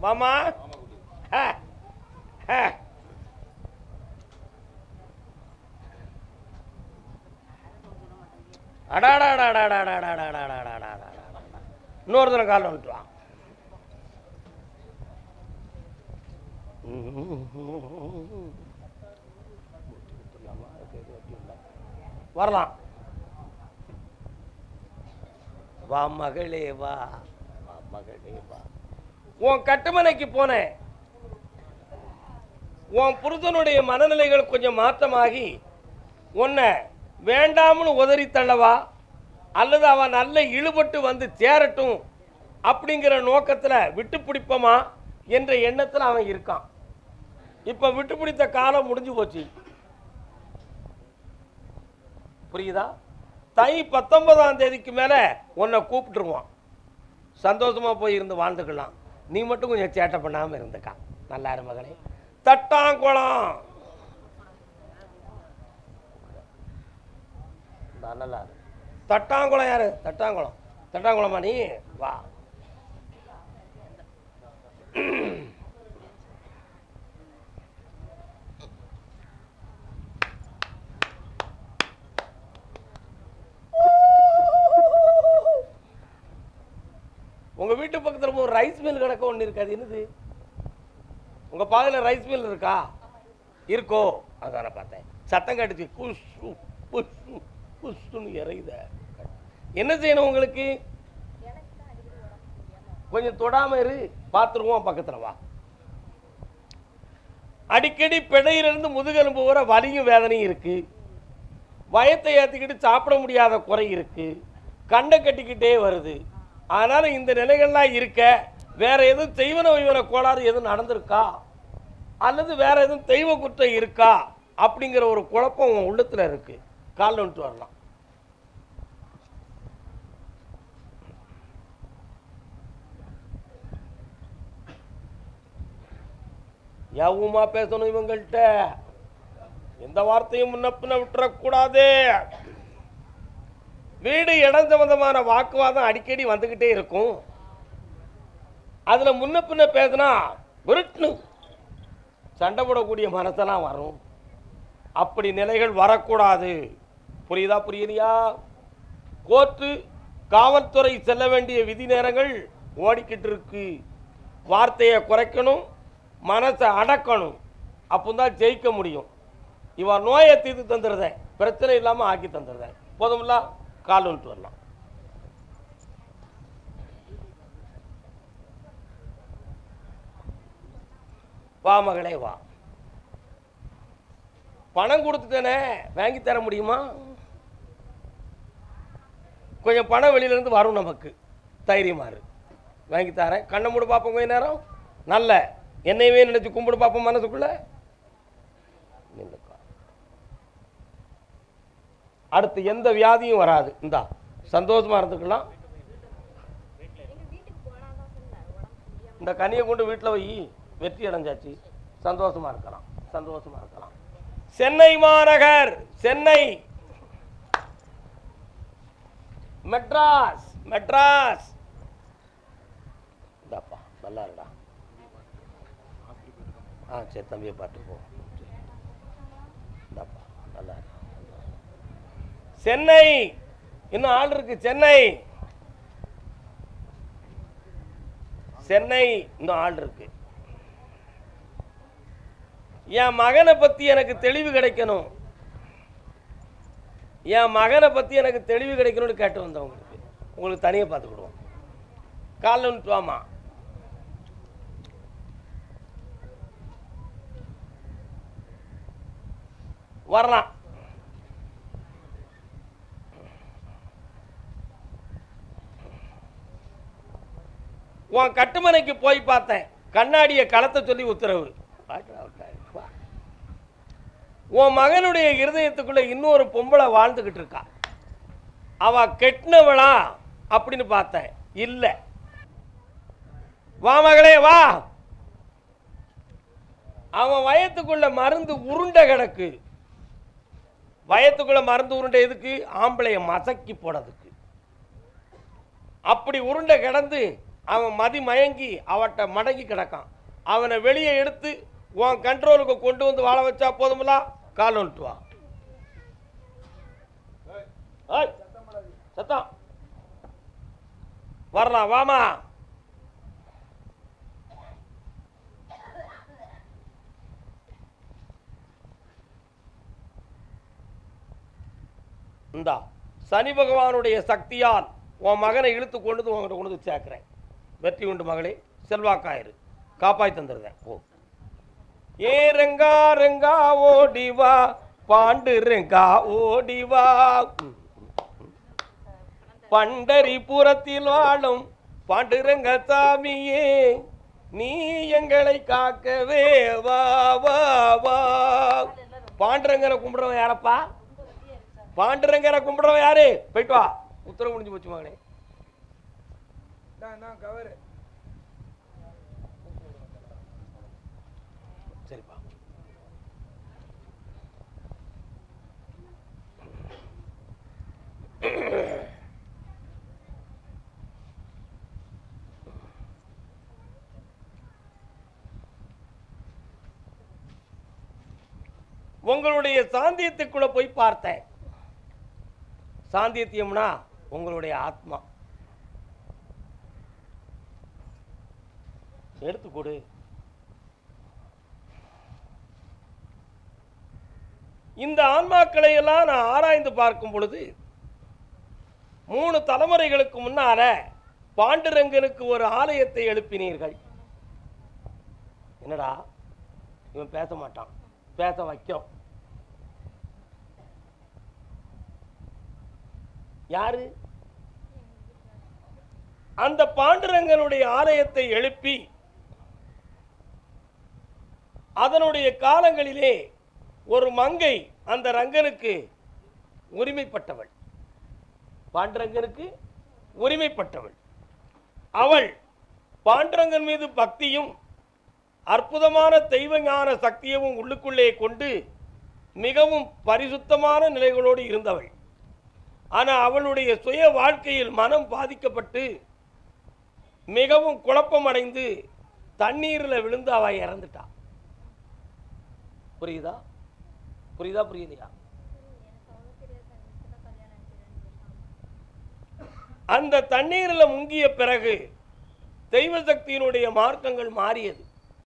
வாமா ஆ, ஆ. அடாடாடாடாடாடாடாடாடாடாடாடாடாடா. இன்னொருத்தனை காலில் வந்துட்டுவான் வரலாம் வா மகளே வா வா மகளே வா உன் கட்டுமனைக்கு போனேன் உன் புருஷனுடைய மனநிலைகள் கொஞ்சம் மாற்றமாகி உன்னை வேண்டாம்னு உதறி தள்ளவா அல்லது அவன் நல்ல இழுபட்டு வந்து சேரட்டும் அப்படிங்கிற நோக்கத்தில் விட்டு பிடிப்போமா என்ற எண்ணத்தில் அவன் இருக்கான் இப்போ விட்டு பிடித்த காலம் முடிஞ்சு போச்சு புரியுதா தை பத்தொன்பதாம் தேதிக்கு மேலே உன்னை கூப்பிட்டுருவான் சந்தோஷமா போய் இருந்து வாழ்ந்துக்கலாம் நீ மட்டும் கொஞ்சம் சேட்டை பண்ணாமல் இருந்துக்கா நல்லா இரு மகளே தட்டாங்குளம் நல்லா நல்லா இரு. தட்டாங்குளம் யாரு தட்டாங்குளம் தட்டாங்குளமா நீ வா உங்க வீட்டு பக்கத்துல ஒரு ரைஸ் மில் கிடக்க ஒன்று இருக்கு அது என்னது உங்க பாதையில் ரைஸ் மில் இருக்கா இருக்கோ அதான பார்த்தேன் சத்தம் கட்டுச்சு குஷு புஷு புஷுன்னு இறையுத என்ன செய்யணும் உங்களுக்கு கொஞ்சம் தொடாம இரு பார்த்துருவோம் பக்கத்துல வா அடிக்கடி பிடையிலிருந்து முதுகெலும்பு வர வலியும் வேதனையும் இருக்கு வயத்தை ஏற்றிக்கிட்டு சாப்பிட முடியாத குறை இருக்கு கண்டை கட்டிக்கிட்டே வருது அதனால இந்த நிலைகள்லாம் இருக்க வேற எதுவும் தெய்வன வைவன கோளாறு எதுவும் நடந்திருக்கா அல்லது வேற எதுவும் தெய்வ குற்றம் இருக்கா அப்படிங்கிற ஒரு குழப்பம் உன் உள்ளத்துல இருக்கு காலில் வந்துட்டு வரலாம் யாவுமா பேசணும் இவங்கள்ட்ட எந்த வார்த்தையும் முன்ன பின்ன விட்டுறக்கூடாது வீடு இடம் சம்பந்தமான வாக்குவாதம் அடிக்கடி வந்துக்கிட்டே இருக்கும் அதில் முன்ன பின்ன பேசினா விருட்னு சண்டை போடக்கூடிய மனசெல்லாம் வரும் அப்படி நிலைகள் வரக்கூடாது புரியுதா புரியலையா கோர்ட்டு காவல்துறை செல்ல வேண்டிய விதி நேரங்கள் ஓடிக்கிட்டு இருக்கு வார்த்தையை குறைக்கணும் மனசை அடக்கணும் அப்போதான் ஜெயிக்க முடியும் இவன் நோயை தீர்த்து தந்துடுறேன் பிரச்சனை இல்லாமல் ஆக்கி தந்துடுறேன் போதுமில்ல கால் வந்துட்டு வரலாம் வா மகளே வா பணம் கொடுத்துட்டேனே வாங்கி தர முடியுமா கொஞ்சம் பணம் வெளியிலேருந்து வரும் நமக்கு தைரியமா இரு வாங்கி தரேன் கண்ணை மூடு பார்ப்போம் கொஞ்ச நேரம் நல்ல என்னையவே நினைச்சு கும்பிடு பார்ப்போம் மனசுக்குள்ள நின்னுக்கோ. அடுத்து எந்த வியாதியும் வராது இந்தா சந்தோஷமா இருந்துக்கலாம் இந்த கனியை கொண்டு வீட்டில் வை வெற்றி அடைஞ்சாச்சு சந்தோஷமா இருக்கலாம் சந்தோஷமா இருக்கலாம் சென்னை மாநகர் சென்னை மெட்ராஸ் மெட்ராஸ் இந்தாப்பா நல்லா இருடா ஆ சரி தம்பியை பார்த்து போ இந்தாப்பா நல்லா இரு. சென்னை இன்னும் ஆள் இருக்கு சென்னை சென்னை இன்னும் ஆள் இருக்கு என் மகனை பத்தி எனக்கு தெளிவு கிடைக்கணும் என் மகனை பத்தி எனக்கு தெளிவு கிடைக்கணும்னு கேட்டு வந்தவங்களுக்கு உங்களுக்கு தனியாக பார்த்துக்கிடுவோம் காலைல வந்துட்டு வாமா வரலாம் உன் கட்டுமனைக்கு போய் பார்த்தேன் கண்ணாடியை கலத்த சொல்லி உத்தரவு வாடா, வாடா, வா. உன் மகனுடைய இருதயத்துக்குள்ள இன்னொரு பொம்பளை வாழ்ந்துகிட்டு இருக்கா அவ கெட்டினவளா அப்படின்னு பார்த்தேன் இல்லை வா மகளே வா அவன் வயத்துக்குள்ள மருந்து உருண்டை கிடக்கு வயத்துக்குள்ள மருந்து உருண்டை எதுக்கு ஆம்பளைய மசக்கி போனதுக்கு அப்படி உருண்டை கிடந்து அவன் மதி மயங்கி அவட்ட மடங்கி கிடக்கான் அவனை வெளியே எடுத்து உன் கண்ட்ரோலுக்கு கொண்டு வந்து வாழ வச்சா போதுமில்ல கால் வந்துட்டு வா ஏய், சத்தம் வரலாம் வாமா இந்தா சனி பகவானுடைய சக்தியால் உன் மகனை இழுத்து கொண்டு வந்து உங்ககிட்ட கொண்டு வந்து சேர்க்கிறேன் வெற்றி உண்டு மகளே செல்வாக்காயிரு காப்பாய் தந்துருந்தேன் ஓ ஏ ரெங்கா ரெங்கா ஓடி வா பாண்டு ரெங்கா ஓடி வா பண்டரிபுரத்தில் வாழும் பாண்டுரங்க சாமியே நீ எங்களை காக்கவே வா வா வா பாண்டுரங்கரை கும்பிடுறவன் யாரப்பா பாண்டுரங்கரை கும்பிடுறவன் யாரு போயிட்டு வா உத்தரவு முடிஞ்சு போச்சு மகனே கவரு சரிப்பா உங்களுடைய சாந்தியத்துக்குள்ள போய் பார்த்தேன் சாந்தியத்தியம்னா உங்களுடைய ஆத்மா எடுத்து கொடு இந்த ஆன்மாக்களை எல்லாம் நான் ஆராய்ந்து பார்க்கும் பொழுது மூணு தலைமுறைகளுக்கு முன்னால பாண்டுரங்கனுக்கு ஒரு ஆலயத்தை எழுப்பினீர்கள் என்னடா இவன் பேச மாட்டான் பேச வைக்கும் யாரு அந்த பாண்டுரங்கனுடைய ஆலயத்தை எழுப்பி அதனுடைய காலங்களிலே ஒரு மங்கை அந்த ரங்கனுக்கு உரிமைப்பட்டவள் பாண்டுரங்கனுக்கு உரிமைப்பட்டவள் அவள் பாண்டுரங்கன் மீது பக்தியும் அற்புதமான தெய்வ ஞான சக்தியவும் உள்ளுக்குள்ளே கொண்டு மிகவும் பரிசுத்தமான நிலைகளோடு இருந்தவள் ஆனால் அவளுடைய சுய வாழ்க்கையில் மனம் பாதிக்கப்பட்டு மிகவும் குழப்பமடைந்து தண்ணீரில் விழுந்து அவ இறந்துட்டா புரியுதா புரியுதா புரியலையா அந்த தண்ணீரில் முங்கிய பிறகு தெய்வ சக்தியினுடைய மார்க்கங்கள் மாறியது